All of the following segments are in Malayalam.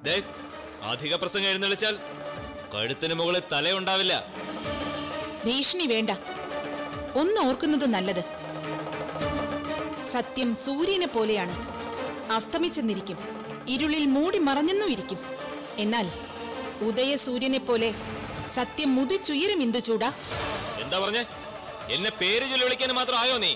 ദേ അധിക പ്രസംഗം എഴുന്നള്ളിച്ചാൽ കഴുത്തിന് മുകളിൽ തലയുണ്ടാവില്ല ഭീഷണി വേണ്ട ഒന്ന് ഓർക്കുന്നത് നല്ലത് സത്യം സൂര്യനെ പോലെയാണ് അസ്തമിച്ചെന്നിരിക്കും ഇരുളിൽ മൂടി മറഞ്ഞെന്നും ഇരിക്കും എന്നാൽ ഉദയ സൂര്യനെ പോലെ സത്യം മുതിച്ചുയരും ഇന്ദു ചൂടാ എന്താ പറഞ്ഞേ എന്നെ പേര് ചൊല്ലി വിളിക്കാൻ മാത്രം ആയോ നീ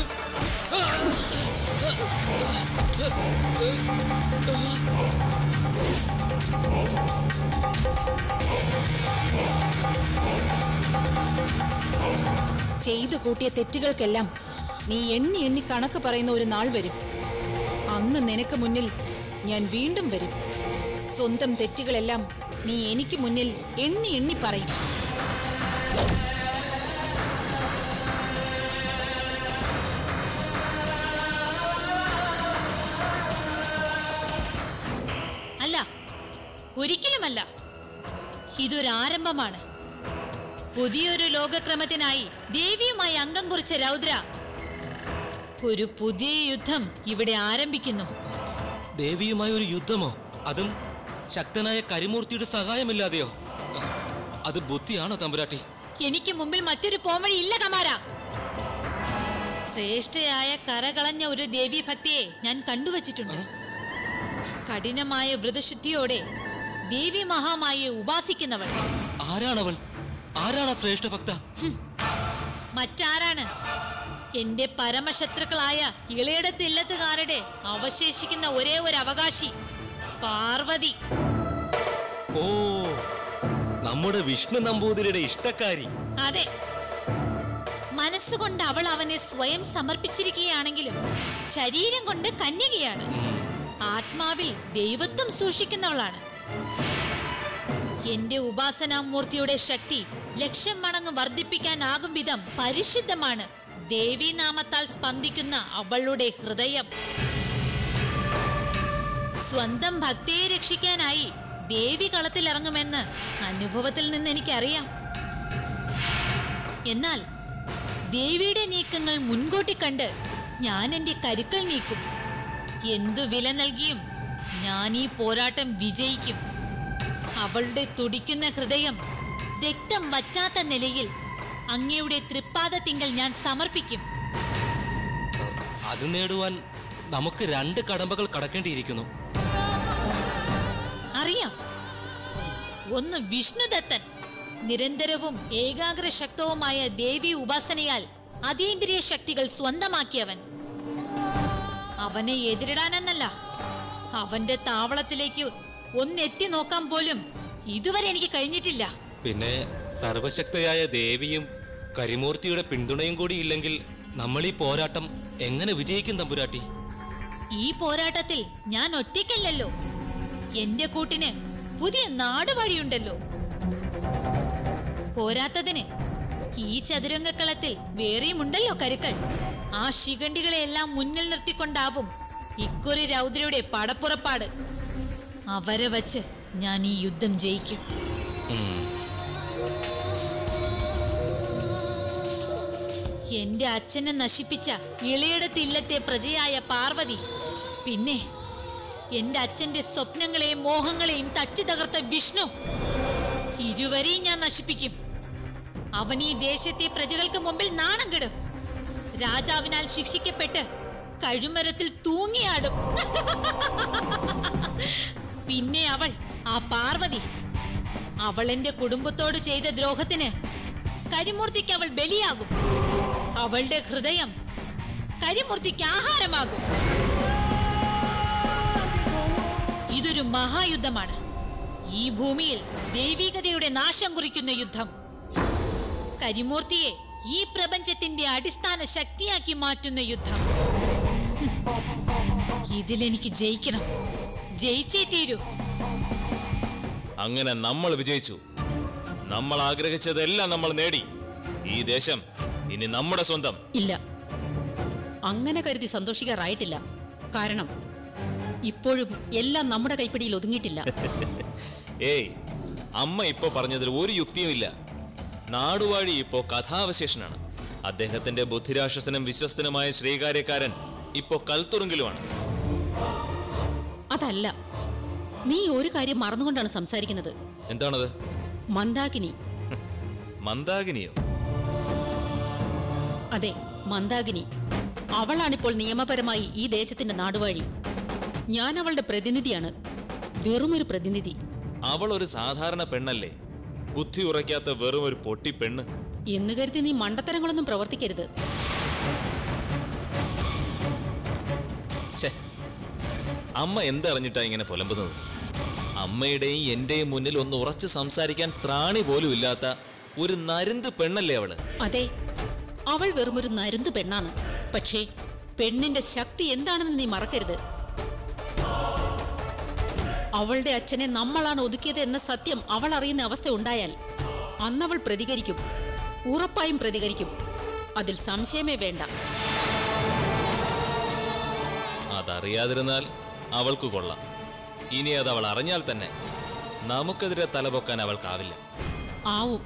ചെയ്തു കൂട്ടിയ തെറ്റുകൾക്കെല്ലാം നീ എണ്ണി എണ്ണി കണക്ക് പറയുന്ന ഒരു നാൾ വരും അന്ന് നിനക്ക് മുന്നിൽ ഞാൻ വീണ്ടും വരും സ്വന്തം തെറ്റുകളെല്ലാം നീ എനിക്ക് മുന്നിൽ എണ്ണി എണ്ണി പറയും അല്ല ഒരിക്കലുമല്ല ഇതൊരു ആരംഭമാണ് പുതിയൊരു ലോകക്രമത്തിനായി ദേവിയുമായി അംഗം കുറിച്ച രൗദ്ര ഒരു പുതിയ യുദ്ധം ഇവിടെ ആരംഭിക്കുന്നു ദേവിയുമായ ഒരു യുദ്ധമോ അതും ശക്തനായ കരിമൂർത്തിയുടെ സഹായമില്ലാതെയോ അത് ബുദ്ധിയാണോ തമ്പുരാട്ടി എനിക്ക് മുമ്പിൽ മറ്റൊരു പോംവഴി ഇല്ല കമാര ശ്രേഷ്ഠയായ കരകളഞ്ഞ ഒരു ദേവീഭക്തിയെ ഞാൻ കണ്ടുവച്ചിട്ടുണ്ട് കഠിനമായ വ്രതശുദ്ധിയോടെ ദേവി മഹാമായെ ഉപാസിക്കുന്നവൾ ആരാണവൾ ആരാണ് ആ ശ്രേഷ്ഠ ഭക്ത മറ്റാരാണ് എന്റെ പരമശത്രുക്കളായ ഇളയിടത്ത് ഇല്ലത്തുകാരുടെ അവശേഷിക്കുന്ന ഒരേ ഒരു അവകാശി പാർവതി ഓ നമ്മുടെ വിഷ്ണു നമ്പൂതിരിയുടെ ഇഷ്ടക്കാരി അതെ മനസ്സുകൊണ്ട് അവൾ അവനെ സ്വയം സമർപ്പിച്ചിരിക്കുകയാണെങ്കിലും ശരീരം കൊണ്ട് കന്യകയാണ് ആത്മാവിൽ ദൈവത്വം സൂക്ഷിക്കുന്നവളാണ് എന്റെ ഉപാസനാമൂർത്തിയുടെ ശക്തി ലക്ഷം മടങ്ങ് വർദ്ധിപ്പിക്കാനാകും വിധം പരിശുദ്ധമാണ് ദേവീനാമത്താൽ സ്പന്ദിക്കുന്ന അവളുടെ ഹൃദയം സ്വന്തം ഭക്തിയെ രക്ഷിക്കാനായി ദേവി കളത്തിലിറങ്ങുമെന്ന് അനുഭവത്തിൽ നിന്ന് എനിക്കറിയാം എന്നാൽ ദേവിയുടെ നീക്കങ്ങൾ മുൻകൂട്ടി കണ്ട് ഞാൻ എന്റെ കരുക്കൾ നീക്കും എന്തു വില നൽകിയും ഞാൻ ഈ പോരാട്ടം വിജയിക്കും അവളുടെ തുടിക്കുന്ന ഹൃദയം രക്തം വറ്റാത്ത നിലയിൽ അങ്ങയുടെ തൃപ്പാദത്തിങ്കൽ ഞാൻ സമർപ്പിക്കും അത് നേടുവാൻ നമുക്ക് രണ്ട് കടമ്പകൾ കടക്കേണ്ടിയിരിക്കുന്നു അറിയാം ഒന്ന് വിഷ്ണുദത്തൻ നിരന്തരവും ഏകാഗ്ര ശക്തവുമായ ദേവി ഉപാസനയാൽ അതീന്ദ്രിയ ശക്തികൾ സ്വന്തമാക്കിയവൻ അവനെ എതിരിടാനെന്നല്ല അവന്റെ താവളത്തിലേക്ക് ഒന്നെത്തി നോക്കാൻ പോലും ഇതുവരെ എനിക്ക് കഴിഞ്ഞിട്ടില്ല പിന്നെ സർവശക്തയായ ദേവിയും കരിമൂർത്തിയുടെ പിന്തുണയും കൂടി ഇല്ലെങ്കിൽ നമ്മൾ ഈ പോരാട്ടം എങ്ങനെ വിജയിക്കും തമ്പുരാട്ടി ഈ പോരാട്ടത്തിൽ ഞാൻ ഒറ്റയ്ക്കല്ലല്ലോ എന്റെ കൂട്ടിന് പുതിയ നാടുവഴിയുണ്ടല്ലോ പോരാത്തതിന് ഈ ചതുരംഗക്കളത്തിൽ വേറെയുമുണ്ടല്ലോ കരുക്കൾ ആ ശിഖണ്ഡികളെയെല്ലാം മുന്നിൽ നിർത്തിക്കൊണ്ടാവും ഇക്കുറി രൗദ്രയുടെ പടപ്പുറപ്പാട് അവരെ വച്ച് ഞാൻ ഈ യുദ്ധം ജയിക്കും എന്റെ അച്ഛനെ നശിപ്പിച്ച ഇളയിടത്ത് ഇല്ലത്തെ പ്രജയായ പാർവതി പിന്നെ എന്റെ അച്ഛന്റെ സ്വപ്നങ്ങളെയും മോഹങ്ങളെയും തച്ചു തകർത്ത വിഷ്ണു ഇരുവരെയും ഞാൻ നശിപ്പിക്കും അവൻ ഈ ദേശത്തെ പ്രജകൾക്ക് മുമ്പിൽ നാണം കെടും രാജാവിനാൽ ശിക്ഷിക്കപ്പെട്ട് കഴുമരത്തിൽ തൂങ്ങിയാടും പിന്നെ അവൾ ആ പാർവതി അവൾ എന്റെ കുടുംബത്തോട് ചെയ്ത ദ്രോഹത്തിന് കരിമൂർത്തിക്ക് അവൾ ബലിയാകും അവളുടെ ഹൃദയം കരിമൂർത്തിക്ക് ആഹാരമാകും ഇതൊരു മഹായുദ്ധമാണ് ഈ ഭൂമിയിൽ ദൈവികതയുടെ നാശം കുറിക്കുന്ന യുദ്ധം കരിമൂർത്തിയെ ഈ പ്രപഞ്ചത്തിന്റെ അടിസ്ഥാന ശക്തിയാക്കി മാറ്റുന്ന യുദ്ധം ഹും. ഇതിലെനിക്ക് ജയിക്കണം ജയിച്ചേ തീരൂ അങ്ങനെ നമ്മൾ വിജയിച്ചു നമ്മൾ ആഗ്രഹിച്ചതെല്ലാം നമ്മൾ നേടി ഈ ദേശം ഇനി നമ്മുടെ സ്വന്തം ഇല്ല അങ്ങനെ കരുതി സന്തോഷിക്കാറായിട്ടില്ല കാരണം ഇപ്പോഴും എല്ലാം നമ്മുടെ കൈപ്പിടിയിൽ ഒതുങ്ങിയിട്ടില്ല ഏയ് അമ്മ ഇപ്പൊ പറഞ്ഞതിൽ ഒരു യുക്തിയുമില്ല നാടുവാഴി ഇപ്പോ കഥാവശേഷനാണ് അദ്ദേഹത്തിന്റെ ബുദ്ധിരാക്ഷസനും വിശ്വസ്തനുമായ ശ്രീകാര്യക്കാരൻ ഇപ്പോ കൽത്തുറുങ്കിലുമാണ് അതല്ല നീ ഒരു കാര്യം മറന്നുകൊണ്ടാണ് സംസാരിക്കുന്നത് എന്താണത് മന്ദാകിനി മന്ദാകിനിയോ അതെ മന്ദാകിനി അവളാണിപ്പോൾ നിയമപരമായി ഈ ദേശത്തിന്റെ നാടുവാഴി ഞാൻ അവളുടെ പ്രതിനിധിയാണ് വെറുമൊരു പ്രതിനിധി അവൾ ഒരു സാധാരണ പെണ്ണല്ലേ ബുദ്ധി ഉറയ്ക്കാത്ത വെറും ഒരു പൊട്ടി പെണ്ണ് എന്ന് കരുതി നീ മണ്ടത്തരങ്ങളൊന്നും പ്രവർത്തിക്കരുത് ഛേ അമ്മ എന്തറിഞ്ഞിട്ടാ ഇങ്ങനെ പുലമ്പുന്നത് അമ്മയുടെയും എന്റെയും മുന്നിൽ ഒന്ന് ഉറച്ച് സംസാരിക്കാൻ ത്രാണി പോലും ഇല്ലാത്ത ഒരു നരുന്ത് പെണ്ണല്ലേ അവള് അതെ അവൾ വെറുമൊരു നരുന്ത് പെണ്ണാണ് പക്ഷേ പെണ്ണിന്റെ ശക്തി എന്താണെന്ന് നീ മറക്കരുത് അവളുടെ അച്ഛനെ നമ്മളാണ് ഒതുക്കിയത് എന്ന സത്യം അവൾ അറിയുന്ന അവസ്ഥ ഉണ്ടായാൽ അന്നവൾ പ്രതികരിക്കും ഉറപ്പായും പ്രതികരിക്കും അതിൽ സംശയമേ വേണ്ട അതറിയാതിരുന്നാൽ അവൾക്ക് കൊള്ളാം ഇനി അത് അവൾ അറിഞ്ഞാൽ തന്നെ നമുക്കെതിരെ തലപൊക്കാൻ അവൾക്കാവില്ല ആവും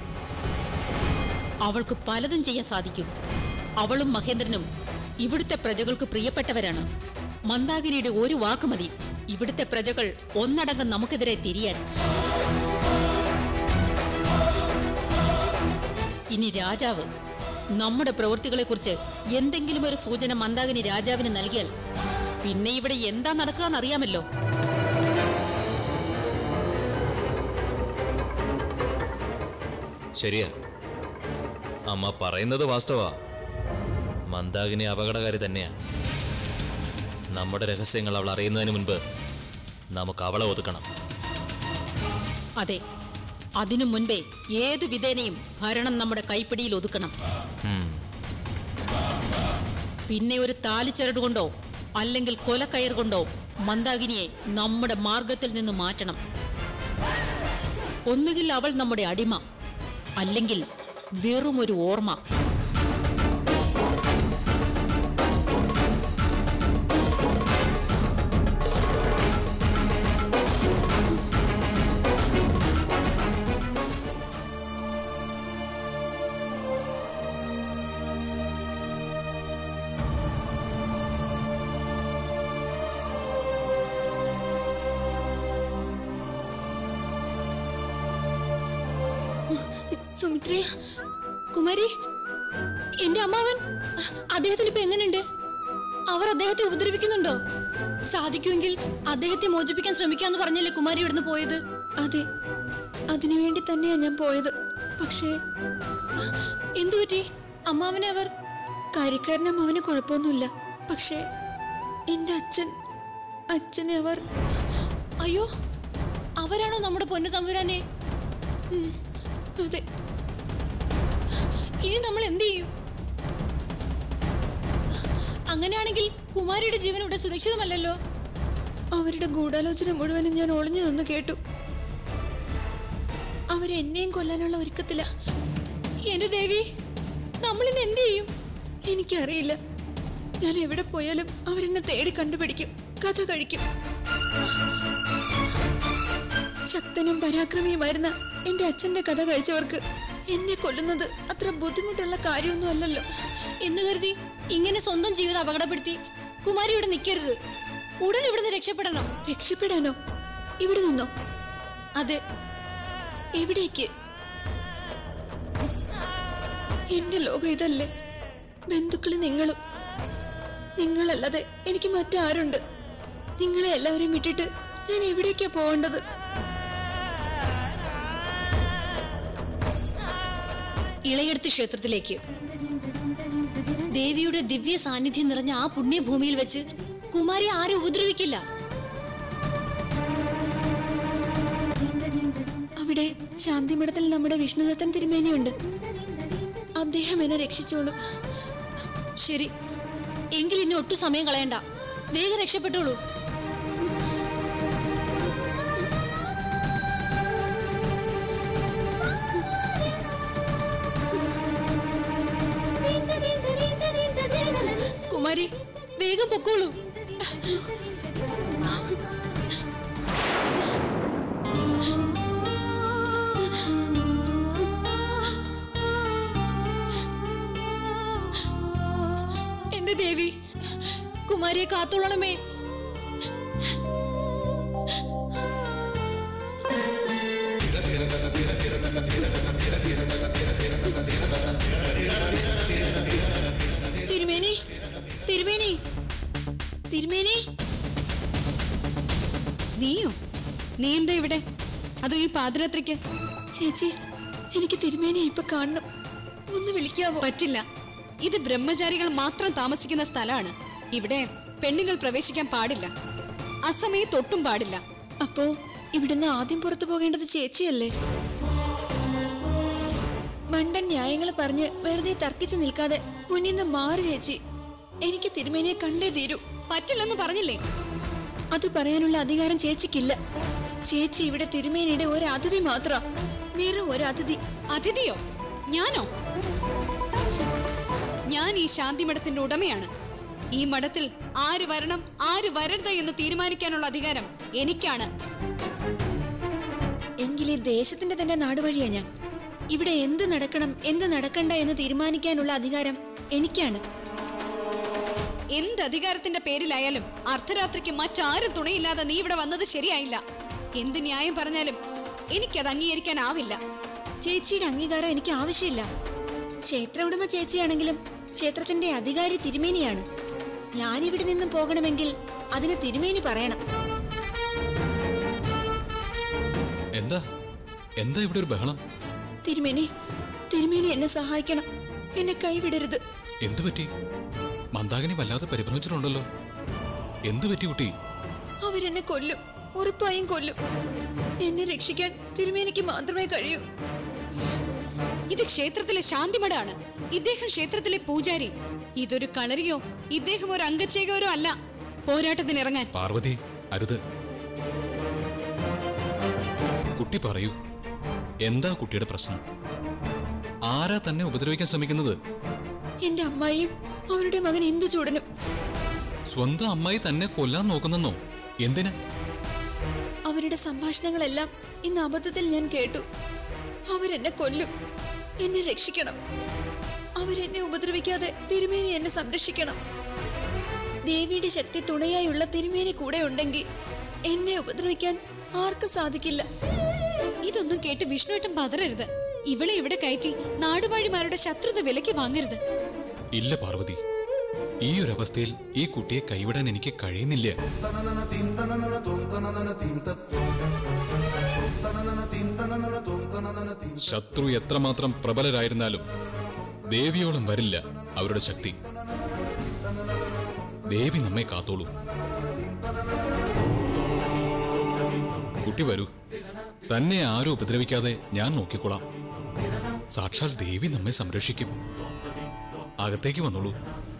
അവൾക്ക് പലതും ചെയ്യാൻ സാധിക്കും അവളും മഹേന്ദ്രനും ഇവിടുത്തെ പ്രജകൾക്ക് പ്രിയപ്പെട്ടവരാണ് മന്ദാകിനിയുടെ ഒരു വാക്ക് മതി ഇവിടുത്തെ പ്രജകൾ ഒന്നടങ്കം നമുക്കെതിരെ തിരിയാൻ ഇനി രാജാവ് നമ്മുടെ പ്രവൃത്തികളെക്കുറിച്ച് എന്തെങ്കിലും ഒരു സൂചന മന്ദാകിനി രാജാവിന് നൽകിയാൽ പിന്നെ ഇവിടെ എന്താ നടക്കുക എന്നറിയാമല്ലോ ശരിയാ അമ്മ പറയുന്നത് വാസ്തവാ മന്ദാകിനി അപകടകാരി തന്നെയാ നമ്മുടെ രഹസ്യങ്ങൾ അവൾ അറിയുന്നതിന് മുൻപ് നമുക്ക് അവളെ ഒതുക്കണം അതെ അതിനു മുൻപേ ഏതു വിധേനയും ഭരണം നമ്മുടെ കൈപ്പിടിയിൽ ഒതുക്കണം ഉം. പിന്നെ ഒരു താലിച്ചരട് കൊണ്ടോ അല്ലെങ്കിൽ കൊലക്കയർ കൊണ്ടോ മന്ദാകിനിയെ നമ്മുടെ മാർഗത്തിൽ നിന്ന് മാറ്റണം ഒന്നുകിൽ അവൾ നമ്മുടെ അടിമ അല്ലെങ്കിൽ വെറും ഒരു ഓർമ്മ സുമിത്രേ കുമാരി എന്റെ അമ്മാവൻ അദ്ദേഹത്തിന് ഇപ്പൊ എങ്ങനെയുണ്ട് അവർ അദ്ദേഹത്തെ ഉപദ്രവിക്കുന്നുണ്ടോ സാധിക്കുമെങ്കിൽ അദ്ദേഹത്തെ മോചിപ്പിക്കാൻ ശ്രമിക്കാന്ന് പറഞ്ഞല്ലേ കുമാരി ഇവിടുന്ന് പോയത് അതെ അതിനുവേണ്ടി തന്നെയാ ഞാൻ പോയത് പക്ഷേ എന്തു പറ്റി അമ്മാവനെ അവർ കാര്യക്കാരനും അവന് കുഴപ്പമൊന്നുമില്ല പക്ഷേ എന്റെ അച്ഛൻ അച്ഛനെ അവർ അയ്യോ അവരാണോ നമ്മുടെ പൊന്നു തമ്പുരാനെ അതെ ഇനി നമ്മൾ എന്ത് ചെയ്യും അങ്ങനെയാണെങ്കിൽ കുമാരിയുടെ ജീവൻ ഇവിടെ സുരക്ഷിതമല്ലല്ലോ അവരുടെ ഗൂഢാലോചന മുഴുവനും ഞാൻ ഒളിഞ്ഞു നിന്ന് കേട്ടു അവരെന്നെയും കൊല്ലാനുള്ള ഒരുക്കത്തില്ല എന്റെ ദേവി നമ്മൾ ഇന്ന് എന്ത് ചെയ്യും എനിക്കറിയില്ല ഞാൻ എവിടെ പോയാലും അവരെന്നെ തേടി കണ്ടുപിടിക്കും കഥ കഴിക്കും ശക്തനും പരാക്രമിയുമായിരുന്ന എന്റെ അച്ഛന്റെ കഥ കഴിച്ചവർക്ക് എന്നെ കൊല്ലുന്നത് അത്ര ബുദ്ധിമുട്ടുള്ള കാര്യമൊന്നും അല്ലല്ലോ എന്ന് കരുതി ഇങ്ങനെ സ്വന്തം ജീവിതം അപകടപ്പെടുത്തി കുമാരി ഇവിടെ നിൽക്കരുത് ഉടൻ ഇവിടുന്ന് രക്ഷപ്പെടണം രക്ഷപ്പെടാനോ ഇവിടെ നിന്നോ അതെ എവിടേക്ക് എന്റെ ലോകം ഇതല്ലേ ബന്ധുക്കള് നിങ്ങളും നിങ്ങളല്ലാതെ എനിക്ക് മറ്റാരുണ്ട് നിങ്ങളെ എല്ലാവരെയും വിട്ടിട്ട് ഞാൻ എവിടേക്കാ പോകേണ്ടത് ഇളയെടുത്ത് ക്ഷേത്രത്തിലേക്ക് ദേവിയുടെ ദിവ്യ സാന്നിധ്യം നിറഞ്ഞ ആ പുണ്യഭൂമിയിൽ വെച്ച് കുമാരി ആരും ഉപദ്രവിക്കില്ല അവിടെ ശാന്തിമഠത്തിൽ നമ്മുടെ വിഷ്ണുദത്തൻ തിരുമേനിയുണ്ട് അദ്ദേഹം എന്നെ രക്ഷിച്ചോളും ശരി എങ്കിൽ ഇനി ഒട്ടും സമയം കളയണ്ട വേഗം രക്ഷപ്പെട്ടോളൂ കുമാരി വേഗം പൊക്കോളൂ എന്റെ ദേവി കുമാരിയെ കാത്തോളണമേ അതോ ഈ പാതിരാത്രിക്ക് ചേച്ചി എനിക്ക് തിരുമേനിയെ ഇപ്പൊ കാണണം ഒന്ന് വിളിക്കാവോ പറ്റില്ല ഇത് ബ്രഹ്മചാരികൾ മാത്രം താമസിക്കുന്ന സ്ഥലമാണ് ഇവിടെ പെണ്ണുങ്ങൾ പ്രവേശിക്കാൻ പാടില്ല അസമയത്ത് ഒട്ടും പാടില്ല അപ്പോ ഇവിടുന്ന് ആദ്യം പുറത്തു പോകേണ്ടത് ചേച്ചിയല്ലേ മണ്ടൻ ന്യായങ്ങൾ പറഞ്ഞ് വെറുതെ തർക്കിച്ചു നിൽക്കാതെ മുന്നിൽ നിന്ന് മാറി ചേച്ചി എനിക്ക് തിരുമേനിയെ കണ്ടേ തീരൂ പറ്റില്ലെന്ന് പറഞ്ഞില്ലേ അത് പറയാനുള്ള അധികാരം ചേച്ചിക്കില്ല ചേച്ചി ഇവിടെ തിരുമേനിയുടെ ഒരു അതിഥി മാത്ര വെറും ഒരു അതിഥി അതിഥിയോ ഞാനോ ഞാൻ ഈ ശാന്തി മഠത്തിന്റെ ഉടമയാണ് ഈ മഠത്തിൽ ആര് വരണം ആര് വരരുത് എന്ന് തീരുമാനിക്കാനുള്ള അധികാരം എനിക്കാണ് എങ്കിൽ ഈ ദേശത്തിന്റെ തന്നെ നാടുവഴിയാ ഞാൻ ഇവിടെ എന്ത് നടക്കണം എന്ത് നടക്കണ്ട എന്ന് തീരുമാനിക്കാനുള്ള അധികാരം എനിക്കാണ് എന്ത് അധികാരത്തിന്റെ പേരിലായാലും അർദ്ധരാത്രിക്ക് മറ്റാരും തുണയില്ലാതെ നീ ഇവിടെ വന്നത് ശരിയായില്ല എന്ത് ന്യായം പറഞ്ഞാലും എനിക്കത് അംഗീകരിക്കാനാവില്ല ചേച്ചിയുടെ അംഗീകാരം എനിക്ക് ആവശ്യമില്ല ക്ഷേത്ര ഉടമ ചേച്ചിയാണെങ്കിലും ക്ഷേത്രത്തിന്റെ അധികാരി തിരുമേനിയാണ് ഞാൻ ഇവിടെ നിന്ന് പോകണമെങ്കിൽ അതിന് തിരുമേനി പറയണം എന്താ എന്താ ഇവിടെ ഒരു ബഹളം തിരുമേനി തിരുമേനി എന്നെ സഹായിക്കണം എന്നെ കൈവിടരുത് എന്തു പറ്റി മന്ദാകിനി വല്ലാതെ പരിഭ്രമിച്ചിട്ടുണ്ടല്ലോ എന്തു പറ്റി കുട്ടി അവരെന്നെ കൊല്ലും ഉറപ്പായും കൊല്ലും എന്നെ രക്ഷിക്കാൻ തിരുമേനിക്ക് മാത്രമേ കഴിയൂ ഇത് ക്ഷേത്രത്തിലെ ശാന്തിമഠാണ് ഇദ്ദേഹം ക്ഷേത്രത്തിലെ പൂജാരി ഇതൊരു കളരിയോ ഇദ്ദേഹം ഒരു അംഗച്ചേകരോ അല്ല പോരാട്ടത്തിനിറങ്ങാൻ പാർവതി അരുത് കുട്ടി പറയൂ എന്താ കുട്ടിയുടെ പ്രശ്നം ആരാ തന്നെ ഉപദ്രവിക്കാൻ ശ്രമിക്കുന്നത് എന്റെ അമ്മായിയും അവരുടെ മകൻ എന്തു ചൂടനും സ്വന്തം അമ്മായി തന്നെ കൊല്ലാൻ നോക്കുന്നെന്നോ എന്തിന് അവരുടെ സംഭാഷണങ്ങളെല്ലാം ഇന്ന് അബദ്ധത്തിൽ ഞാൻ കേട്ടു അവരെന്നെ കൊല്ലും എന്നെ രക്ഷിക്കണം അവരെന്നെ ഉപദ്രവിക്കാതെ തിരുമേനി എന്നെ സംരക്ഷിക്കണം ദേവിയുടെ ശക്തി തുണയായുള്ള തിരുമേനി കൂടെ ഉണ്ടെങ്കിൽ എന്നെ ഉപദ്രവിക്കാൻ ആർക്കും സാധിക്കില്ല ഇതൊന്നും കേട്ട് വിഷ്ണുവേട്ടൻ പതറരുത് ഇവളെ ഇവിടെ കയറ്റി നാടുവാഴിമാരുടെ ശത്രുത വിലക്ക് വാങ്ങരുത് ഇല്ല പാർവതി ഈ ഒരു അവസ്ഥയിൽ ഈ കുട്ടിയെ കൈവിടാൻ എനിക്ക് കഴിയുന്നില്ല ശത്രു എത്രമാത്രം പ്രബലരായിരുന്നാലും ദേവിയോളം വരില്ല അവരുടെ ശക്തി ദേവി നമ്മെ കാത്തോളൂ കുട്ടി വരൂ തന്നെ ആരും ഉപദ്രവിക്കാതെ ഞാൻ നോക്കിക്കൊള്ളാം സാക്ഷാൽ ദേവി നമ്മെ സംരക്ഷിക്കും അകത്തേക്ക് വന്നോളൂ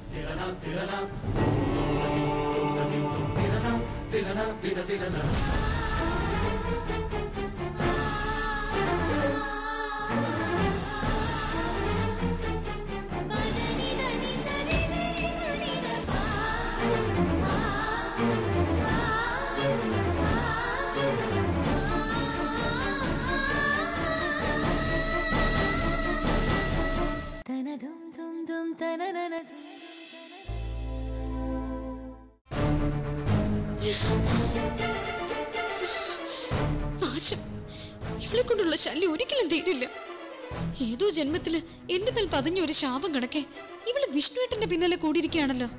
നാശം ഇവളെ കൊണ്ടുള്ള ശല്യം ഒരിക്കലും തീരില്ല ഏതോ ജന്മത്തില് എന്റെ മേൽ പതിഞ്ഞ ഒരു ശാപം കണക്കെ ഇവള് വിഷ്ണുവേട്ടന്റെ പിന്നാലെ കൂടിയിരിക്കുകയാണല്ലോ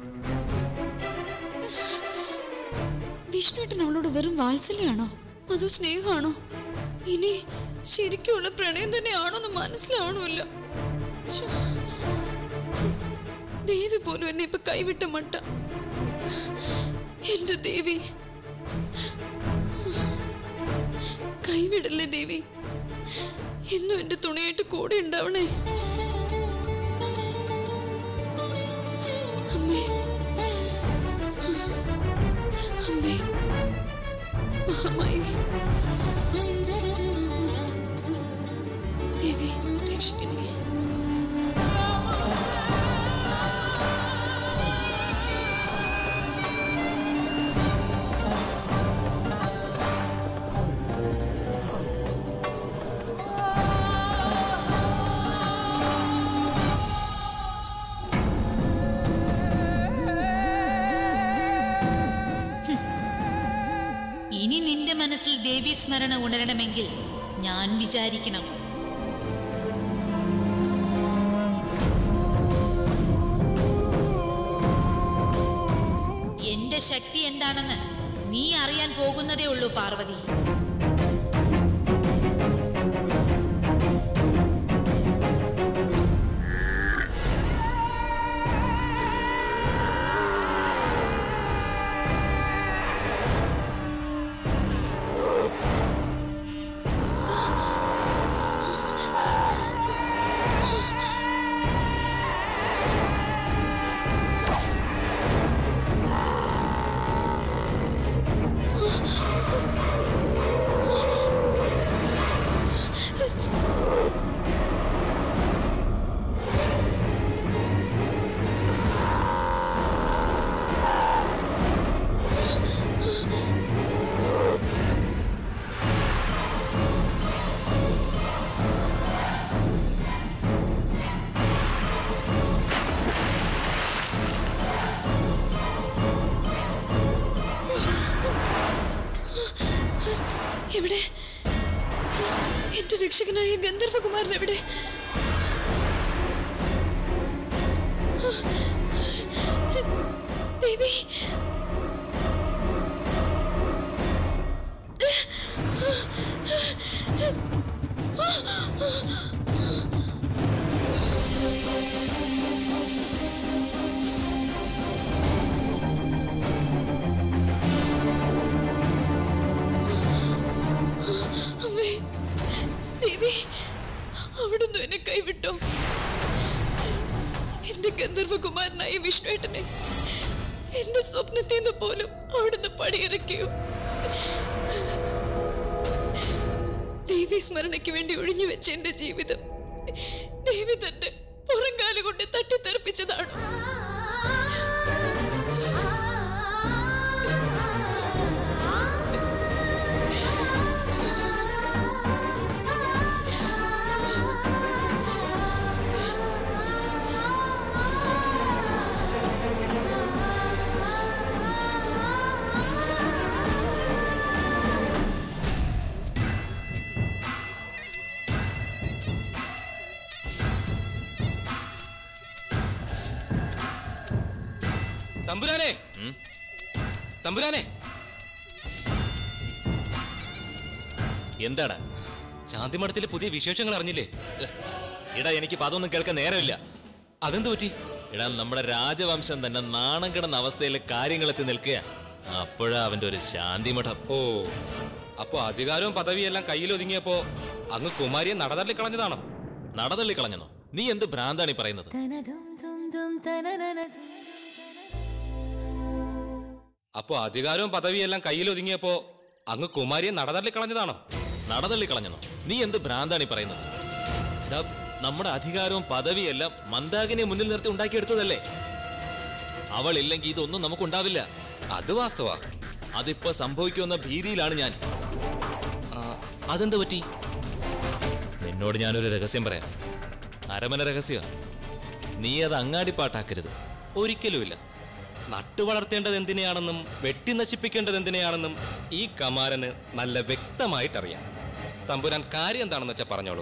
വിഷ്ണുവേട്ടൻ അവളോട് വെറും വാത്സല്യാണോ അതോ സ്നേഹമാണോ ഇനി ശരിക്കുള്ള പ്രണയം തന്നെയാണോ എന്ന് മനസ്സിലാവണമല്ലോ ശ്ശോ. ദേവി പോലും എന്നെ ഇപ്പൊ കൈവിട്ട മട്ട എന്റെ ദേവി കൈവിടല്ലേ ദേവി എന്നും എന്റെ തുണയായിട്ട് കൂടെ ഉണ്ടാവണേ അമ്മേ അമ്മേ മഹാമായി ദേവി രക്ഷിക്കണേ ഇനി നിന്റെ മനസ്സിൽ ദേവി സ്മരണ ഉണരണമെങ്കിൽ ഞാൻ വിചാരിക്കണം എന്റെ ശക്തി എന്താണെന്ന് നീ അറിയാൻ പോകുന്നതേ ഉള്ളൂ പാർവതി ഗന്ധർവകുമാരൻ എവിടെ ദേവി അമ്മേ ദേവി അവിടുന്ന് എന്നെ കൈവിട്ടോ എന്റെ ഗന്ധർവകുമാരനായ വിഷ്ണുവേട്ടനെ എന്റെ സ്വപ്നത്തിൽ നിന്ന് പോലും അവിടുന്ന് പടിയിറക്കിയോ ദേവി സ്മരണയ്ക്ക് വേണ്ടി ഒഴിഞ്ഞു വെച്ച എന്റെ ജീവിതം ദേവി തന്റെ പുറംകാല് കൊണ്ട് തട്ടിത്തെറിപ്പിച്ചതാണോ തമ്പുരാനെ തമ്പുരാനെ എന്താടാ ശാന്തിമഠത്തിലെ പുതിയ വിശേഷങ്ങൾ അറിഞ്ഞില്ലേ എടാ എനിക്ക് അതൊന്നും കേൾക്കാൻ നേരമില്ല അതെന്ത് പറ്റി എടാ നമ്മുടെ രാജവംശം തന്നെ നാണം കിടന്ന അവസ്ഥയിൽ കാര്യങ്ങളെത്തി നിൽക്കുക അപ്പോഴാ അവന്റെ ഒരു ശാന്തിമഠം ഓ അപ്പൊ അധികാരവും പദവിയെല്ലാം കയ്യിലൊതുങ്ങിയപ്പോ അങ്ങ് കുമാരിയെ നടതള്ളി കളഞ്ഞതാണോ നടതള്ളി കളഞ്ഞെന്നോ നീ എന്ത് ഭ്രാന്താണ് ഈ പറയുന്നത് അപ്പൊ അധികാരവും പദവിയെല്ലാം കയ്യിലൊതുങ്ങിയപ്പോ അങ്ങ് കുമാരിയെ നടതള്ളി കളഞ്ഞതാണോ നടതള്ളി കളഞ്ഞെന്നോ നീ എന്ത് ഭ്രാന്താണ് ഈ പറയുന്നത് എടാ, നമ്മുടെ അധികാരവും പദവിയെല്ലാം മന്ദാകിനെ മുന്നിൽ നിർത്തി ഉണ്ടാക്കിയെടുത്തതല്ലേ അവൾ ഇല്ലെങ്കിൽ ഇതൊന്നും നമുക്കുണ്ടാവില്ല അത് വാസ്തവ അതിപ്പോ സംഭവിക്കുമെന്ന ഭീതിയിലാണ് ഞാൻ അതെന്ത് പറ്റി നിന്നോട് ഞാനൊരു രഹസ്യം പറയാം അരമന രഹസ്യ നീ അത് അങ്ങാടിപ്പാട്ടാക്കരുത് ഒരിക്കലുമില്ല നട്ടു വളർത്തേണ്ടത് എന്തിനെയാണെന്നും വെട്ടി നശിപ്പിക്കേണ്ടത് എന്തിനെയാണെന്നും ഈ കമാരന് നല്ല വ്യക്തമായിട്ടറിയാം തമ്പുരാൻ കാര്യം എന്താണെന്ന് വെച്ചാൽ പറഞ്ഞോളൂ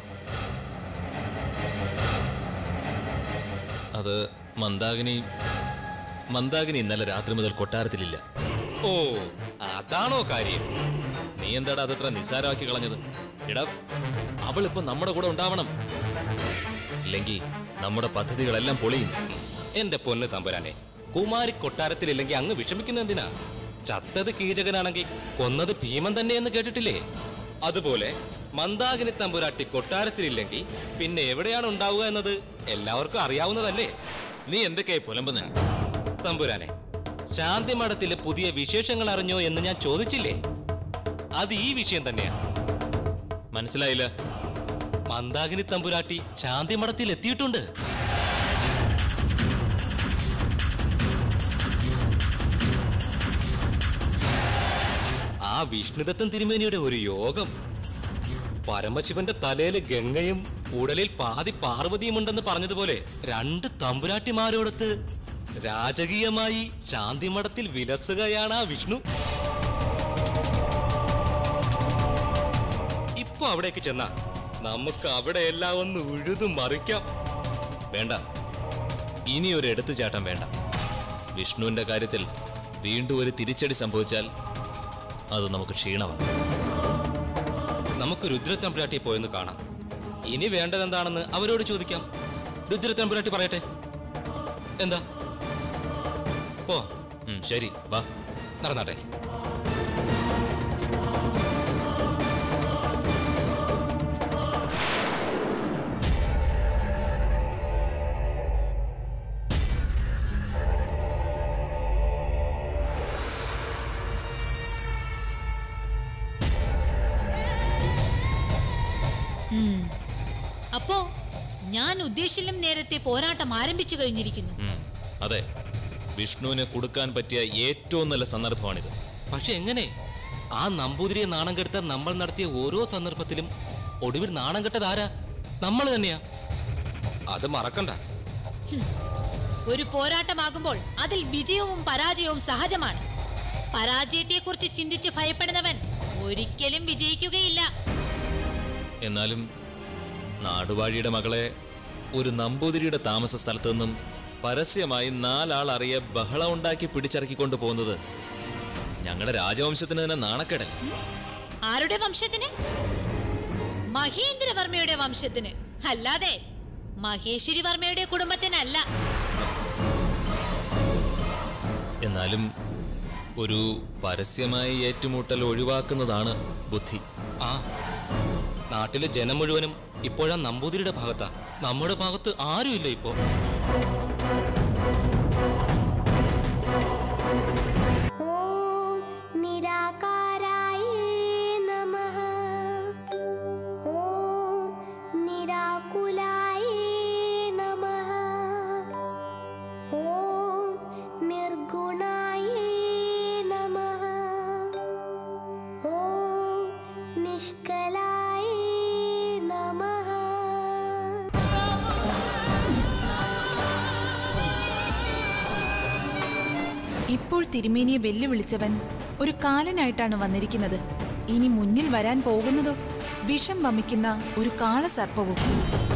അത് മന്ദാകിനി മന്ദാകിനി ഇന്നലെ രാത്രി മുതൽ കൊട്ടാരത്തിലില്ല ഓ അതാണോ കാര്യം നീ എന്താടാ അതത്ര നിസ്സാരമാക്കി കളഞ്ഞത് എടാ അവളിപ്പോ നമ്മുടെ കൂടെ ഉണ്ടാവണം ഇല്ലെങ്കിൽ നമ്മുടെ പദ്ധതികളെല്ലാം പൊളിയും എന്റെ പൊന്ന് തമ്പുരാനെ കുമാരി കൊട്ടാരത്തിലില്ലെങ്കിൽ അങ്ങ് വിഷമിക്കുന്ന എന്തിനാ ചത്തത് കീചകനാണെങ്കിൽ കൊന്നത് ഭീമൻ തന്നെയെന്ന് കേട്ടിട്ടില്ലേ അതുപോലെ മന്ദാകിനി തമ്പുരാട്ടി കൊട്ടാരത്തിലില്ലെങ്കിൽ പിന്നെ എവിടെയാണ് ഉണ്ടാവുക എന്നത് എല്ലാവർക്കും അറിയാവുന്നതല്ലേ നീ എന്തൊക്കെയായി പുലമ്പുന്നേ തമ്പുരാനെ ശാന്തി മഠത്തിലെ പുതിയ വിശേഷങ്ങൾ അറിഞ്ഞോ എന്ന് ഞാൻ ചോദിച്ചില്ലേ അത് ഈ വിഷയം തന്നെയാ മനസ്സിലായില്ല മന്ദാകിനി തമ്പുരാട്ടി ശാന്തി മഠത്തിൽ എത്തിയിട്ടുണ്ട് ആ വിഷ്ണുദത്തൻ തിരുമേനിയുടെ ഒരു യോഗം പരമശിവന്റെ തലയില് ഗംഗയും ഉടലിൽ പാതി പാർവതിയും ഉണ്ടെന്ന് പറഞ്ഞതുപോലെ രണ്ട് തമ്പുരാട്ടിമാരോടൊത്ത് രാജകീയമായി ശാന്തിമഠത്തിൽ വിലസുകയാണ് ആ വിഷ്ണു ഇപ്പൊ അവിടേക്ക് ചെന്നാ നമുക്ക് അവിടെ എല്ലാം ഒന്ന് ഉഴുതു മറിക്കാം വേണ്ട ഇനി ഒരു എടുത്തുചാട്ടം വേണ്ട വിഷ്ണുവിന്റെ കാര്യത്തിൽ വീണ്ടും ഒരു തിരിച്ചടി സംഭവിച്ചാൽ അത് നമുക്ക് ക്ഷീണമാണ് നമുക്ക് രുദ്രത്തമ്പുരാട്ടി പോയെന്ന് കാണാം ഇനി വേണ്ടത് എന്താണെന്ന് അവരോട് ചോദിക്കാം രുദ്രത്തമ്പുരാട്ടി പറയട്ടെ എന്താ പോ ഉം, ശരി വാ നടന്നാട്ടെ അപ്പോ ഞാൻ ഉദ്ദേശിലും നേരത്തെ പോരാട്ടം ആരംഭിച്ചു കഴിഞ്ഞിരിക്കുന്നു ഉം, അതെ വിഷ്ണുവിനെ കൊടുക്കാൻ പറ്റിയ ഏറ്റവും നല്ല സന്ദർഭമാണിത് പക്ഷെ എങ്ങനെ ആ നമ്പൂതിരിയെ നാണം കെടുത്താൻ നമ്മൾ നടത്തിയ ഓരോ സന്ദർഭത്തിലും ഒടുവിൽ നാണം കെട്ടത് ആരാ നമ്മൾ തന്നെയാ അത് മറക്കണ്ട ഒരു പോരാട്ടമാകുമ്പോൾ അതിൽ വിജയവും പരാജയവും സഹജമാണ് പരാജയത്തെക്കുറിച്ച് ചിന്തിച്ച് ഭയപ്പെടുന്നവൻ ഒരിക്കലും വിജയിക്കുകയില്ല എന്നാലും നാടുവാഴിയുടെ മകളെ ഒരു നമ്പൂതിരിയുടെ താമസ സ്ഥലത്തു നിന്നും പരസ്യമായി നാലാൾ അറിയ ബഹളം ഉണ്ടാക്കി പിടിച്ചിറക്കിക്കൊണ്ട് പോകുന്നത് ഞങ്ങളുടെ രാജവംശത്തിന് തന്നെ നാണക്കേടല്ല ആരുടെ വംശത്തിന് മഹേന്ദ്രവർമ്മയുടെ വംശത്തിന് അല്ലാതെ മഹേശ്വരി വർമ്മയുടെ കുടുംബത്തിനല്ല എന്നാലും ഒരു പരസ്യമായ ഏറ്റുമുട്ടൽ ഒഴിവാക്കുന്നതാണ് ബുദ്ധി ആ നാട്ടിലെ ജനം മുഴുവനും ഇപ്പോഴാ നമ്പൂതിരിയുടെ ഭാഗത്താ നമ്മുടെ ഭാഗത്ത് ആരുമില്ല ഇപ്പോ ॐ निराकाराय नमः ॐ निराकुलाय नमः ॐ निर्गुणाय नमः ॐ निष्कलाय नमः ഇപ്പോൾ തിരുമേനിയെ വെല്ലുവിളിച്ചവൻ ഒരു കാലനായിട്ടാണ് വന്നിരിക്കുന്നത് ഇനി മുന്നിൽ വരാൻ പോകുന്നതോ വിഷം വമിക്കുന്ന ഒരു കാളസർപ്പവും